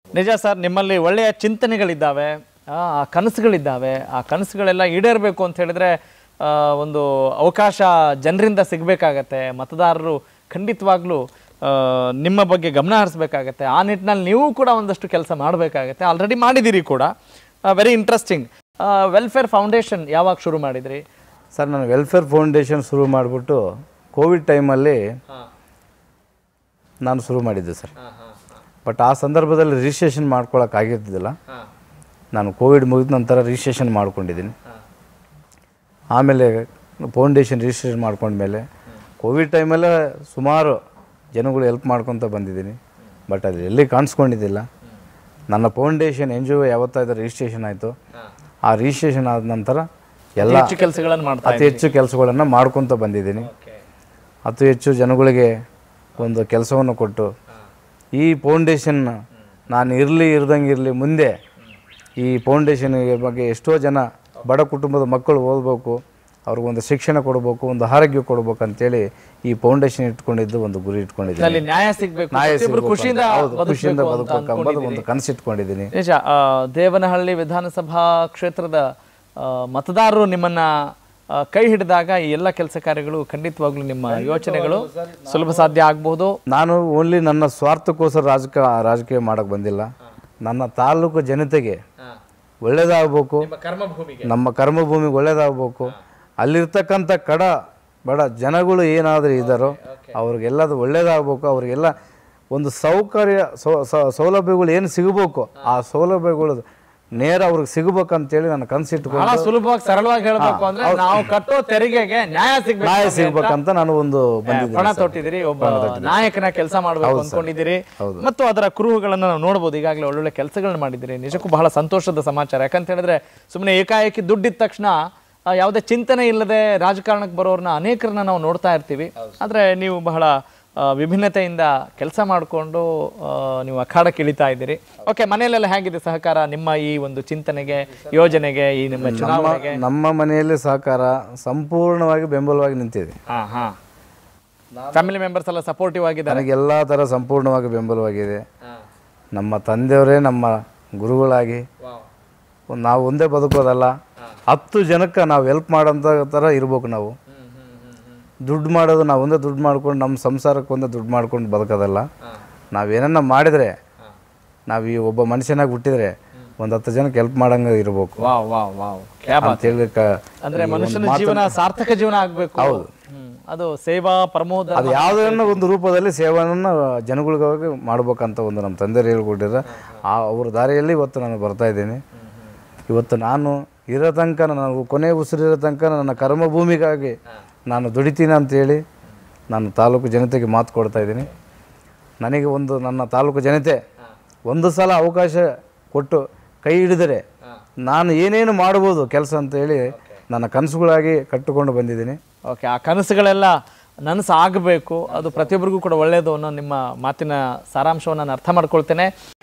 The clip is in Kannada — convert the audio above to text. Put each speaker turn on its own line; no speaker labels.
ನಿಜ ಸರ್ ನಿಮ್ಮಲ್ಲಿ ಒಳ್ಳೆಯ ಚಿಂತನೆಗಳಿದ್ದಾವೆ ಆ ಆ ಕನಸುಗಳಿದ್ದಾವೆ ಆ ಕನಸುಗಳೆಲ್ಲ ಈಡೇರಬೇಕು ಅಂತ ಹೇಳಿದ್ರೆ ಆ, ಒಂದು ಅವಕಾಶ ಜನರಿಂದ ಸಿಗಬೇಕಾಗತ್ತೆ ಮತದಾರರು ಖಂಡಿತವಾಗ್ಲೂ ಆ, ನಿಮ್ಮ ಬಗ್ಗೆ ಗಮನ ಹರಿಸ್ಬೇಕಾಗತ್ತೆ ಆ ನಿಟ್ಟಿನಲ್ಲಿ ನೀವು ಕೂಡ ಒಂದಷ್ಟು ಕೆಲಸ ಮಾಡಬೇಕಾಗತ್ತೆ ಆಲ್ರೆಡಿ ಮಾಡಿದ್ದೀರಿ ಕೂಡ ವೆರಿ ಇಂಟ್ರೆಸ್ಟಿಂಗ್ ವೆಲ್ಫೇರ್ ಫೌಂಡೇಶನ್ ಯಾವಾಗ ಶುರು ಮಾಡಿದ್ರಿ
ಸರ್ ನಾನು ವೆಲ್ಫೇರ್ ಫೌಂಡೇಶನ್ ಶುರು ಮಾಡಿಬಿಟ್ಟು ಕೋವಿಡ್ ಟೈಮಲ್ಲಿ ನಾನು ಶುರು ಮಾಡಿದ್ದೆ ಸರ್ ಬಟ್ ಆ ಸಂದರ್ಭದಲ್ಲಿ ರಿಜಿಸ್ಟ್ರೇಷನ್ ಮಾಡ್ಕೊಳಕ್ಕೆ ಆಗಿರ್ತಿದ್ದಿಲ್ಲ ನಾನು ಕೋವಿಡ್ ಮುಗಿದ ನಂತರ ರಿಜಿಸ್ಟ್ರೇಷನ್ ಮಾಡ್ಕೊಂಡಿದ್ದೀನಿ ಆಮೇಲೆ ಫೌಂಡೇಶನ್ ರಿಜಿಸ್ಟ್ರೇಷನ್ ಮಾಡ್ಕೊಂಡ್ಮೇಲೆ ಕೋವಿಡ್ ಟೈಮಲ್ಲೇ ಸುಮಾರು ಜನಗಳು ಹೆಲ್ಪ್ ಮಾಡ್ಕೊತ ಬಂದಿದ್ದೀನಿ ಬಟ್ ಅದು ಎಲ್ಲಿ ಕಾಣಿಸ್ಕೊಂಡಿದ್ದಿಲ್ಲ ನನ್ನ ಫೌಂಡೇಶನ್ ಎನ್ ಜಿ ಒ ಯಾವತ್ತಾಯ್ತು ರಿಜಿಸ್ಟ್ರೇಷನ್ ಆಯಿತು ಆ ರಿಜಿಸ್ಟ್ರೇಷನ್ ಆದ ನಂತರ ಎಲ್ಲ
ಹೆಚ್ಚು ಕೆಲಸಗಳನ್ನು ಮಾಡ್ತಾ
ಅತಿ ಹೆಚ್ಚು ಕೆಲಸಗಳನ್ನು ಮಾಡ್ಕೊತ ಬಂದಿದ್ದೀನಿ ಅತಿ ಹೆಚ್ಚು ಜನಗಳಿಗೆ ಒಂದು ಕೆಲಸವನ್ನು ಕೊಟ್ಟು ಈ ಫೌಂಡೇಶನ್ ನಾನು ಇರಲಿ ಇರ್ದಂಗೆ ಇರಲಿ ಮುಂದೆ ಈ ಫೌಂಡೇಶನ್ ಬಗ್ಗೆ ಎಷ್ಟೋ ಜನ ಬಡ ಕುಟುಂಬದ ಮಕ್ಕಳು ಓದಬೇಕು ಅವ್ರಿಗೊಂದು ಶಿಕ್ಷಣ ಕೊಡಬೇಕು ಒಂದು ಆರೋಗ್ಯ ಕೊಡಬೇಕು ಅಂತೇಳಿ ಈ ಫೌಂಡೇಶನ್ ಇಟ್ಕೊಂಡಿದ್ದು ಒಂದು ಗುರಿ ಇಟ್ಕೊಂಡಿದ್ದೀನಿ
ಅಲ್ಲಿ ನ್ಯಾಯ ಸಿಗ್ಬೇಕು
ನ್ಯಾಯ
ಪ್ರತಿಯೊಬ್ರು
ಸಿಗ್ಬೇಕು
ಖುಷಿಯಿಂದ
ಅಂತ. ಹೌದು, ಖುಷಿಯಿಂದ
ಬದುಕ್ಬೇಕು ಅಂತ
ಬದುಕಬೇಕು ಎಂಬುದು
ಅನ್ಕೊಂಡಿದ್ದೀರಿ.
ಒಂದು ಕನಸಿಟ್ಕೊಂಡಿದ್ದೀನಿ
ನಿಜ ಆ, ದೇವನಹಳ್ಳಿ ವಿಧಾನಸಭಾ ಕ್ಷೇತ್ರದ ಆ, ಮತದಾರರು ನಿಮ್ಮನ್ನ ಆ, ಕೈ ಹಿಡಿದಾಗ ಈ ಎಲ್ಲ ಕೆಲಸ ಕಾರ್ಯಗಳು ಖಂಡಿತವಾಗ್ಲೂ ನಿಮ್ಮ ಯೋಚನೆಗಳು ಸುಲಭ ಸಾಧ್ಯ ಆಗ್ಬಹುದು
ನಾನು ಓನ್ಲಿ ನನ್ನ ಸ್ವಾರ್ಥಕ್ಕೋಸ್ಕರ ರಾಜಕ ರಾಜಕೀಯ ಮಾಡಕ್ಕೆ ಬಂದಿಲ್ಲ ನನ್ನ ತಾಲೂಕು ಜನತೆಗೆ ಒಳ್ಳೇದಾಗಬೇಕು
ಕರ್ಮಭೂಮಿಗೆ
ನಮ್ಮ ಕರ್ಮಭೂಮಿಗೆ ಒಳ್ಳೇದಾಗಬೇಕು ಅಲ್ಲಿರ್ತಕ್ಕಂಥ ಕಡ ಬಡ ಜನಗಳು ಏನಾದರೂ ಇದ್ದಾರೋ ಅವ್ರಿಗೆಲ್ಲದು ಒಳ್ಳೇದಾಗಬೇಕು ಅವ್ರಿಗೆಲ್ಲ ಒಂದು ಸೌಕರ್ಯ ಸೌ- ಸೌ- ಸೌಲಭ್ಯಗಳು ಏನು ಸಿಗಬೇಕು ಆ ಸೌಲಭ್ಯಗಳು ನೇರ ಅವ್ರಿಗೆ ಸಿಗಬೇಕಂತೇಳಿ ನಾನು ಕನಸಿಟ್ಕೊಂಡು
ಬಹಳ ಸುಲಭವಾಗಿ ಸರಳವಾಗಿ ಹೇಳ್ಬೇಕು ಅಂದ್ರೆ ನಾವು ಕಟ್ಟೋ ತೆರಿಗೆಗೆ ನ್ಯಾಯ ಸಿಗ್ಬೇಕು
ನ್ಯಾಯ
ನಮ್ಗೆ ಅಂತ
ಸಿಗ್ಬೇಕಂತ ನಾನು ಒಂದು ಬಂದಿದ್ದೀನಿ
ಪಣ ತೊಟ್ಟಿದ್ದೀರಿ ಒಬ್ಬ ನಾಯಕನ ಕೆಲಸ ಮಾಡಬೇಕು ಅನ್ಕೊಂಡಿದ್ದೀರಿ ಮತ್ತು ಅದರ ಕುರುಹುಗಳನ್ನ ನಾವು ನೋಡಬಹುದು ಈಗಾಗಲೇ ಒಳ್ಳೊಳ್ಳೆ ಕೆಲಸಗಳನ್ನ ಮಾಡಿದ್ದೀರಿ ನಿಜಕ್ಕೂ ಬಹಳ ಸಂತೋಷದ ಸಮಾಚಾರ ಯಾಕಂತ ಹೇಳಿದ್ರೆ ಸುಮ್ಮನೆ ಏಕಾಏಕಿ ದುಡ್ಡಿದ ತಕ್ಷಣ ಆ, ಯಾವುದೇ ಚಿಂತನೆ ಇಲ್ಲದೆ ರಾಜಕಾರಣಕ್ಕೆ ಬರೋರ್ನ ಅನೇಕರನ್ನ ನಾವು ನೋಡ್ತಾ ಇರ್ತೀವಿ ಆದ್ರೆ ನೀವು ಬಹಳ ಆ, ವಿಭಿನ್ನತೆಯಿಂದ ಕೆಲಸ ಮಾಡಿಕೊಂಡು ನೀವು ಅಖಾಡಕ್ಕೆ ಇಳಿತಾ ಇದ್ದೀರಿ ಓಕೆ ಮನೆಯಲ್ಲೆಲ್ಲ ಹೇಗಿದೆ ಸಹಕಾರ ನಿಮ್ಮ ಈ ಒಂದು ಚಿಂತನೆಗೆ ಯೋಜನೆಗೆ ಈ ನಿಮ್ಮ ಚುನಾವಣೆಗೆ
ನಮ್ಮ ಮನೆಯಲ್ಲಿ ಸಹಕಾರ ಸಂಪೂರ್ಣವಾಗಿ ಬೆಂಬಲವಾಗಿ ನಿಂತಿದೆ
ಹಾ ಹಾ ಫ್ಯಾಮಿಲಿ ಮೆಂಬರ್ಸ್ ಎಲ್ಲ ಸಪೋರ್ಟಿವ್ ಆಗಿದ್ದಾರೆ
ನನಗೆಲ್ಲ ಥರ ಸಂಪೂರ್ಣವಾಗಿ ಬೆಂಬಲವಾಗಿದೆ ನಮ್ಮ ತಂದೆಯವರೇ ನಮ್ಮ ಗುರುಗಳಾಗಿ ಒಂದ್- ನಾವು ಒಂದೇ ಬದುಕೋದಲ್ಲ ಹತ್ತು ಜನಕ್ಕೆ ನಾವು ಹೆಲ್ಪ್ ಮಾಡೋಂಥ ಥರ ಇರ್ಬೇಕು ನಾವು ದುಡ್ಡು ಮಾಡೋದು ನಾವು ಒಂದೇ ದುಡ್ಡು ಮಾಡ್ಕೊಂಡು ನಮ್ಮ ಸಂಸಾರಕ್ಕೆ ಒಂದೇ ದುಡ್ಡು ಮಾಡ್ಕೊಂಡು ಬದುಕೋದಲ್ಲ ನಾವೇನನ್ನ ಮಾಡಿದರೆ ನಾವು ಈ ಒಬ್ಬ ಮನುಷ್ಯನಾಗಿ ಹುಟ್ಟಿದ್ರೆ ಒಂದು ಹತ್ತು ಜನಕ್ಕೆ ಹೆಲ್ಪ್ ಮಾಡಂಗೆ ಇರಬೇಕು
ವಾವ್ ವಾವ್ ವಾವ್
ಅಂತೇಳಿ ಕ
ಅಂದ್ರೆ ಮನುಷ್ಯನ ಜೀವನ ಸಾರ್ಥಕ ಜೀವನ ಆಗ್ಬೇಕು ಹೌದು ಅದು ಸೇವಾ ಪ್ರಮೋದ
ಅದು ಯಾವುದನ್ನ ಒಂದು ರೂಪದಲ್ಲಿ ಸೇವೆಯನ್ನು ಜನಗಳಿಗಾಗಿ ಮಾಡ್ಬೇಕಂತ ಒಂದು ನಮ್ಮ ತಂದೆಯರು ಹೇಳ್ಕೊಟ್ಟಿದ್ರೆ ಆ ಅವ್ರ ದಾರಿಯಲ್ಲಿ ಇವತ್ತು ನಾನು ಬರ್ತಾ ಇದ್ದೀನಿ ಇವತ್ತು ನಾನು ಇರೋ ತನಕ ನಾನು ಕೊನೆ ಉಸಿರಿರೋ ತನಕ ನನ್ನ ಕರ್ಮಭೂಮಿಗಾಗಿ ನಾನು ದುಡಿತೀನಿ ಅಂತೇಳಿ ನಾನು ತಾಲೂಕು ಜನತೆಗೆ ಮಾತು ಕೊಡ್ತಾ ಇದ್ದೀನಿ ನನಗೆ ಒಂದು ನನ್ನ ತಾಲೂಕು ಜನತೆ ಒಂದು ಸಲ ಅವಕಾಶ ಕೊಟ್ಟು ಕೈ ಹಿಡಿದರೆ ನಾನು ಏನೇನು ಮಾಡ್ಬೋದು ಕೆಲಸ ಅಂತೇಳಿ ನನ್ನ ಕನಸುಗಳಾಗಿ ಕಟ್ಟಿಕೊಂಡು ಬಂದಿದ್ದೀನಿ
ಓಕೆ ಆ ಕನಸುಗಳೆಲ್ಲ ನನಸು ಆಗಬೇಕು ಅದು ಪ್ರತಿಯೊಬ್ಬರಿಗೂ ಕೂಡ ಒಳ್ಳೆಯದು ಅನ್ನೋ ನಿಮ್ಮ ಮಾತಿನ ಸಾರಾಂಶವನ್ನು ನಾನು ಅರ್ಥ ಮಾಡ್ಕೊಳ್ತೇನೆ